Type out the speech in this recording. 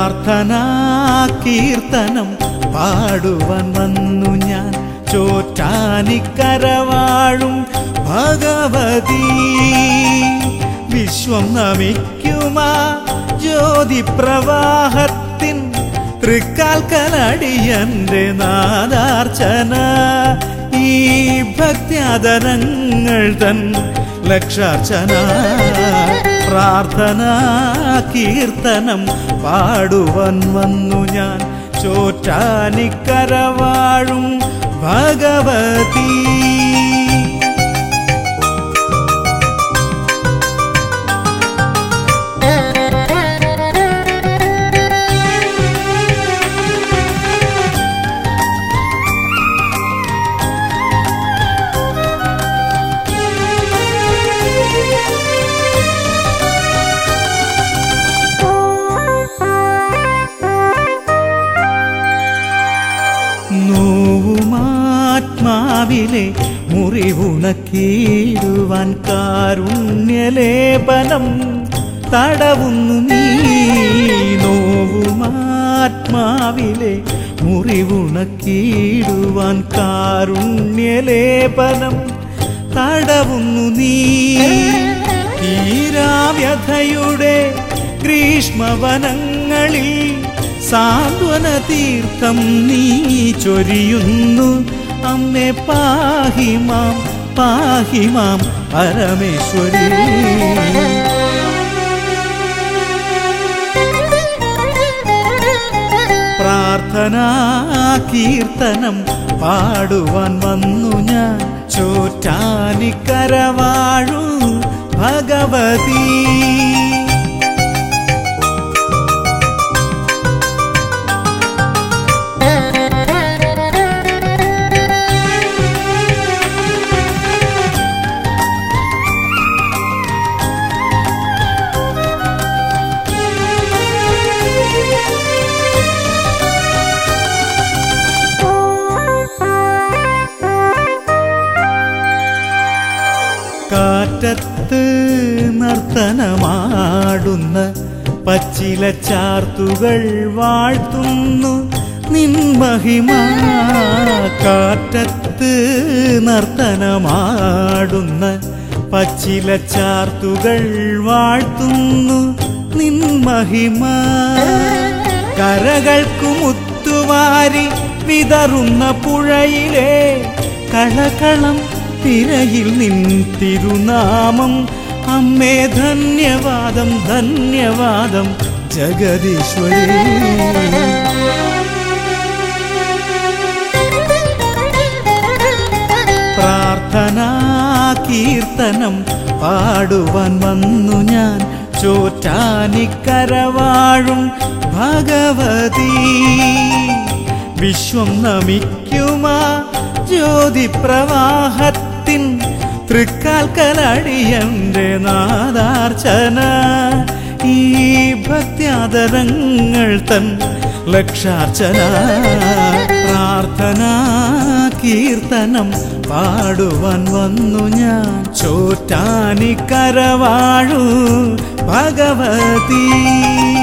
പ്രാർത്ഥനാ കീർത്തനം പാടുവാൻ വന്നു ഞാൻ ചോറ്റാനിക്കരവാഴും ഭഗവതി വിശ്വം നമിക്കുമാ ജ്യോതി പ്രവാഹത്തിൻ തൃക്കാൽക്കലടിയന്റെ നാദാർച്ചന ഈ ഭക്ത്യാദരങ്ങൾ തൻ ലക്ഷാർച്ചന പ്രാർത്ഥന കീർത്തനം പാടുവാൻ വന്നു ഞാൻ ചോറ്റാനിക്കരവാഴും ഭഗവതി നോവുമാത്മാവിലെ മുറിവുണക്കിടുവാൻ കാരുണ്യലേപനം തടവുന്നു നീ നോവുമാത്മാവിലെ മുറിവുണക്കിടുവാൻ കാരുണ്യലേപനം തടവുന്നു നീ തീരാവ്യഥയുടെ ഗ്രീഷ്മവനങ്ങളിൽ സാന്ത്വന തീർത്ഥം നീ ചൊരിയുന്നു അമ്മേ പാഹിമാം പാഹിമാം പരമേശ്വരി പ്രാർത്ഥനാ കീർത്തനം പാടുവാൻ വന്നു ഞാൻ ചോറ്റാനിക്കരവാഴു ഭഗവതി കാറ്റത്ത് നർത്തനമാടുന്ന പച്ചില ചാർത്തുകൾ വാഴ്ത്തുന്നു നിൻ മഹിമ കാറ്റത്ത് നർത്തനമാടുന്ന പച്ചില ചാർത്തുകൾ വാഴ്ത്തുന്നു നിൻ മഹിമ കരകൾക്കു മുത്തുവാരി വിതറുന്ന പുഴയിലെ കളകളം തിരയിൽ നിൻ തിരുനാമം അമ്മേ ധന്യവാദം ധന്യവാദം ജഗദീശ്വരി പ്രാർത്ഥനാ കീർത്തനം പാടുവാൻ വന്നു ഞാൻ ചോറ്റാനിക്കരവാഴും ഭഗവതി വിശ്വം നമിക്കുമാ ജ്യോതി പ്രവാഹത്തിൻ തൃക്കാൽക്കലടിയന്റെ നാദാർച്ചന ഈ ഭക്ത്യാദരങ്ങൾ തൻ ലക്ഷാർച്ചന പ്രാർത്ഥനാ കീർത്തനം പാടുവാൻ വന്നു ഞാൻ ചോറ്റാനിക്കരവാഴു ഭഗവതി